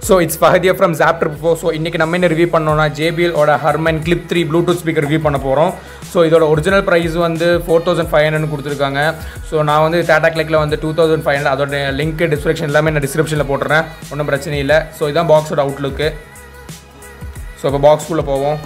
so it's Fahadiya from ஜாப்டர் bro so இன்றைக்கி நம்ம என்ன ரிவ்யூ பண்ணோம்னா JBL ஓட Harman Clip three Bluetooth speaker review பண்ண போகிறோம் ஸோ இதோட ஒரிஜினல் ப்ரைஸ் வந்து ஃபோர் தௌசண்ட் ஃபைவ் ஹண்ட்ரட் கொடுத்துருக்காங்க ஸோ நான் வந்து டாடா கிளிக்கில் வந்து டூ தௌசண்ட் ஃபைவ் ஹண்ட்ரட் அதோட லிங்க் டிஸ்கிரிப்ஷன் எல்லாமே நான் டிஸ்கிரிப்ஷனில் போட்டுறேன் ஒன்றும் பிரச்சனை இல்லை ஸோ இதான் பாக்ஸோட அவுட்லுக்கு ஸோ இப்போ பாக்ஸ்குள்ளே போவோம்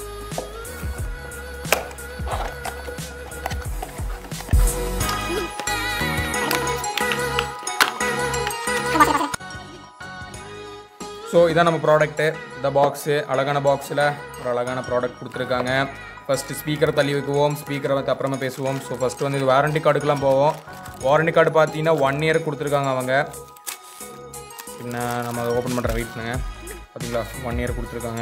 ஸோ இதான் நம்ம ப்ராடக்ட்டு இந்த பாக்ஸு அழகான பாக்ஸில் ஒரு அழகான ப்ராடக்ட் கொடுத்துருக்காங்க ஃபஸ்ட்டு ஸ்பீக்கரை தள்ளி வைக்குவோம் ஸ்பீக்கரை வந்து அப்புறமா பேசுவோம் ஸோ ஃபஸ்ட்டு வந்து இது வாரண்டி கார்டுக்கெலாம் போவோம் வாரண்டி கார்டு பார்த்தீங்கன்னா ஒன் இயர் கொடுத்துருக்காங்க அவங்க பின்ன நம்ம அதை ஓப்பன் பண்ணுற வெயிட் பண்ணுங்க பார்த்தீங்களா ஒன் இயர் கொடுத்துருக்காங்க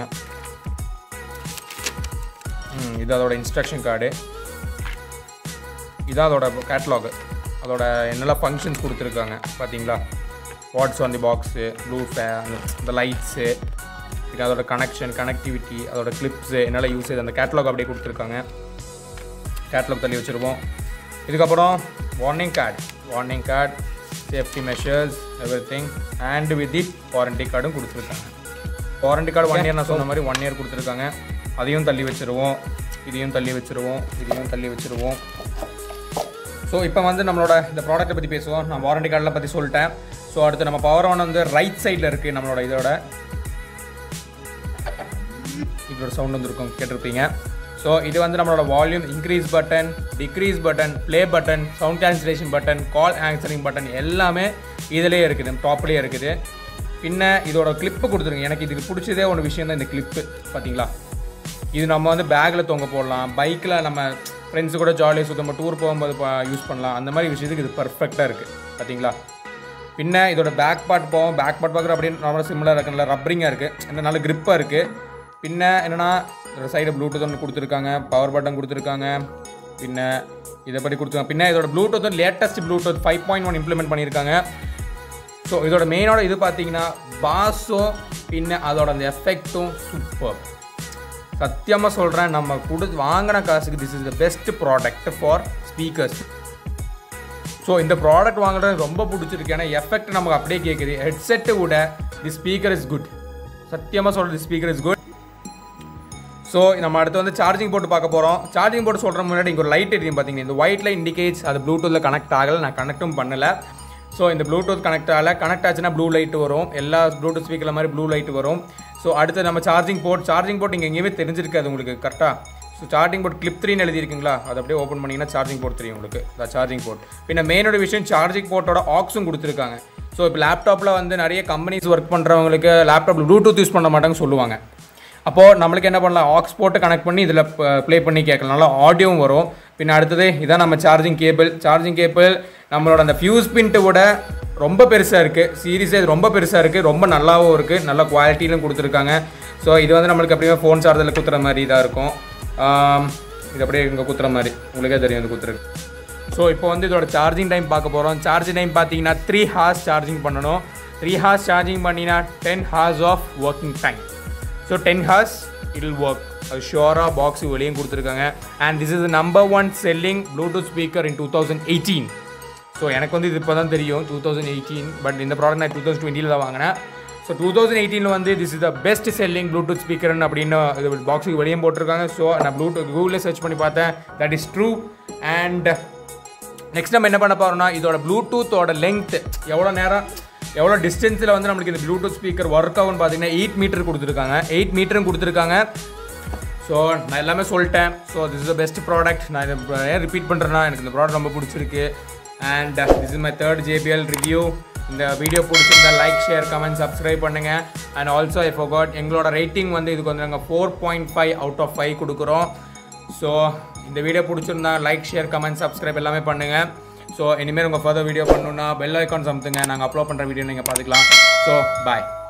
ம், இது அதோட இன்ஸ்ட்ரக்ஷன் கார்டு இதான் அதோட கேட்லாகு அதோட என்னெல்லாம் ஃபங்க்ஷன்ஸ் கொடுத்துருக்காங்க பார்த்தீங்களா what's on the box blue fan இந்த லைட்ஸு இது அதோட கனெக்ஷன் கனெக்டிவிட்டி அதோட கிளிப்ஸு என்னெல்லாம் யூஸேஜ் அந்த கேட்லாக் அப்படியே கொடுத்துருக்காங்க கேட்லாக் தள்ளி வச்சுருவோம் இதுக்கப்புறம் warning card warning card safety measures everything and with it warranty கார்டும் கொடுத்துருக்காங்க வாரண்டி கார்டு ஒன் இயர் நான் சொன்ன மாதிரி ஒன் இயர் கொடுத்துருக்காங்க அதையும் தள்ளி வச்சுருவோம் இதையும் தள்ளி வச்சுருவோம் இதையும் தள்ளி வச்சுருவோம் ஸோ இப்போ வந்து நம்மளோட இந்த ப்ராடக்ட்டை பற்றி பேசுவோம் நான் வாரண்டி கார்டில் பற்றி சொல்லிட்டேன் ஸோ அடுத்து நம்ம பவர் ஆன் வந்து ரைட் சைடில் இருக்குது நம்மளோட இதோட இப்படி ஒரு சவுண்ட் வந்துருக்கும் கேட்டிருப்பீங்க ஸோ இது வந்து நம்மளோட volume increase button decrease button play button sound cancellation button call answering button எல்லாமே இதிலே இருக்குது டாப்லேயே இருக்குது பின்ன இதோட கிளிப்பு கொடுத்துருங்க எனக்கு இதுக்கு பிடிச்சதே ஒரு விஷயம் தான் இந்த கிளிப்பு பார்த்தீங்களா இது நம்ம வந்து பேக்கில் தொங்க போடலாம் பைக்கில் நம்ம ஃப்ரெண்ட்ஸு கூட ஜாலியாக சுத்தமாக டூர் போகும்போது யூஸ் பண்ணலாம் அந்த மாதிரி விஷயத்துக்கு இது பர்ஃபெக்டாக இருக்குது பார்த்தீங்களா பின்ன இதோட பேக் பார்ட் போவோம் பேக் பார்ட் பார்க்குற அப்படியே நார்மலாக சிம்மிளாக இருக்குல்ல ரப்பரிங்காக இருக்குது இந்த நல்ல grip-ஆ இருக்குது பின்ன என்னென்னா இதோட சைடு ப்ளூடூத் ஒன்று கொடுத்துருக்காங்க பவர் பட்டன் கொடுத்துருக்காங்க பின்ன இதை பற்றி கொடுத்துருக்காங்க பின்ன இதோட ப்ளூடூத் வந்து latest Bluetooth five point one implement பண்ணியிருக்காங்க ஸோ இதோட மெயினோட இது பார்த்தீங்கன்னா பாஸும் பின்ன அதோட அந்த எஃபெக்ட்டும் சூப்பர் சத்தியமாக சொல்கிறேன் நம்ம கொடு வாங்கின காசுக்கு this is the best product for speakers so இந்த ப்ராடக்ட் வாங்குறது ரொம்ப பிடிச்சிருக்கு ஏன்னா எஃபெக்ட் நமக்கு அப்படியே கேட்குது ஹெட்செட்டை விட தி ஸ்பீக்கர் இஸ் குட் சத்தியமாக சொல்கிறது ஸ்பீக்கர் இஸ் குட் ஸோ நம்ம அடுத்து வந்து சார்ஜிங் போட்டு பார்க்க போகிறோம் சார்ஜிங் போட்டு சொல்கிற முன்னாடி இங்கே ஒரு லைட் எரியும் பார்த்தீங்கன்னா இந்த ஒயிட் லைட் இண்டிகேட்ஸ் அது ப்ளூடூத்தில் கனெக்ட் ஆகலை நான் கனெக்ட்டும் பண்ணலை ஸோ இந்த ப்ளூடூத் கனெக்ட் ஆகலை கனெக்ட் ஆச்சுன்னா ப்ளூ லைட் வரும் எல்லா ப்ளூடூத் ஸ்பீக்கர் மாதிரி ப்ளூ லைட் வரும் ஸோ அடுத்து நம்ம சார்ஜிங் போர்ட் சார்ஜிங் போர்ட் இங்கே எங்கேயுமே தெரிஞ்சிருக்காது உங்களுக்கு கரெக்டாக ஸோ சார்ஜிங் போர்ட் கிளிப் த்ரீன்னு எழுதியிருக்கீங்களா அது அப்படியே ஓப்பன் பண்ணிங்கன்னா சார்ஜிங் போர்ட் தெரியும் உங்களுக்கு இந்த சார்ஜிங் போர்ட் பின்ன மெயினோட விஷயம் சார்ஜிங் போர்ட்டோட ஆக்ஸும் கொடுத்துருக்காங்க ஸோ இப்போ லேப்டாப்பில் வந்து நிறைய கம்பெனிஸ் ஒர்க் பண்ணுறவங்களுக்கு லேப்டாப்பில் ப்ளூடூத் யூஸ் பண்ண மாட்டாங்கன்னு சொல்லுவாங்க அப்போது நம்மளுக்கு என்ன பண்ணலாம் ஆக்ஸ் போட்டு கனெக்ட் பண்ணி இதில் ப்ளே பண்ணி கேட்கலாம் நல்லா ஆடியோவும் வரும் பின்ன அடுத்தது இதான் நம்ம சார்ஜிங் கேபிள் சார்ஜிங் கேபிள் நம்மளோட அந்த ஃபியூஸ் பின்ட்டு விட ரொம்ப பெருசாக இருக்குது சீரியஸாக இது ரொம்ப பெருசாக இருக்குது ரொம்ப நல்லாவும் இருக்குது நல்ல குவாலிட்டியிலும் கொடுத்துருக்காங்க ஸோ இது வந்து நம்மளுக்கு அப்படியே ஃபோன் சார்ஜரில் குத்துற மாதிரி இதாக இருக்கும் ஆம், இது அப்படியே இங்கே குத்துற மாதிரி உங்களுக்கே தெரியும் இது குத்துருக்கு ஸோ இப்போ வந்து இதோட சார்ஜிங் டைம் பார்க்க போகிறோம் சார்ஜிங் டைம் பார்த்தீங்கன்னா த்ரீ ஹார்ஸ் சார்ஜிங் பண்ணணும் த்ரீ ஹார்ஸ் சார்ஜிங் பண்ணினா ten hours of working time so ten hours it will work அது ஷுவராக பாக்ஸ் வெளியும் கொடுத்துருக்காங்க and this is number one selling Bluetooth speaker in two thousand eighteen so எனக்கு வந்து இது இப்போ தான் தெரியும் டூ தௌசண்ட் எயிட்டீன் பட் இந்த ப்ராடக்ட் நான் டூ தௌசண்ட் டுவெண்ட்டியில் தான் வாங்கினேன் ஸோ டூ தௌசண்ட் எயிட்டீனில் வந்து this is the best selling Bluetooth ஸ்பீக்கர்னு அப்படின்னு இது பாக்ஸுக்கு வெளியே போட்டிருக்காங்க ஸோ நான் ப்ளூடூத் கூகுளில் சர்ச் பண்ணி பார்த்தேன் that is true and next நம்ம என்ன பண்ண போகிறோம்னா இதோட ப்ளூடூத்தோட லென்த் எவ்வளோ நேரம் எவ்வளோ டிஸ்டன்ஸில் வந்து நம்மளுக்கு இந்த ப்ளூடூத் ஸ்பீக்கர் ஒர்க் ஆகும்னு பார்த்தீங்கன்னா எயிட் மீட்டர் கொடுத்துருக்காங்க எயிட் மீட்டரும் கொடுத்துருக்காங்க ஸோ நான் எல்லாமே சொல்லிட்டேன் so this is the best product நான் இதை இப்ப ஏன் ரிப்பீட் பண்ணுறேன்னா எனக்கு இந்த ப்ராடக்ட் ரொம்ப பிடிச்சிருக்கு and this is my third JBL review இந்த வீடியோ பிடிச்சிருந்தா லைக் ஷேர் கமெண்ட் சப்ஸ்கிரைப் பண்ணுங்கள் அண்ட் ஆல்சோ ஐ ஃபோகாட் எங்களோட ரேட்டிங் வந்து இதுக்கு வந்து நாங்கள் four point five out of five கொடுக்குறோம் ஸோ இந்த வீடியோ பிடிச்சிருந்தா லைக் ஷேர் கமெண்ட் சப்ஸ்கிரைப் எல்லாமே பண்ணுங்கள் ஸோ இனிமேல் உங்கள் ஃபர்தர் வீடியோ பண்ணணுன்னா பெல் ஐக்கான் சம்துங்க நாங்கள் அப்லோட் பண்ணுற வீடியோ நீங்கள் பார்த்துக்கலாம் ஸோ பாய்